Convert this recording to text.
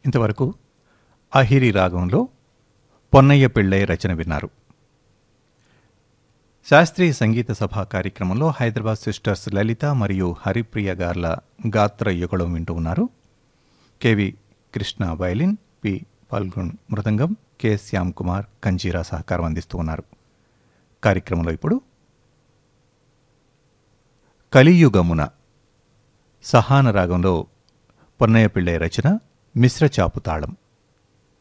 ఇంతవరకు అహిరి రాగంలో పొన్నయ్య పిళ్ళై రచన విన్నారు శాస్త్రీయ సంగీత సభ కార్యక్రమంలో హైదరాబాద్ సిస్టర్స్ లలిత మరియు హరిప్రియ గార్ల గాత్ర యుగళం వింటూ ఉన్నారు KV Krishna violin P Phalgun mridangam K Shyam Kumar kanjira సహకారం అందిస్తూ ఉన్నారు కార్యక్రమంలో ఇప్పుడు కలియుగమున సహాన రాగంలో పొన్నయ్య పిళ్ళై రచన మిశ్ర చాపు తాళం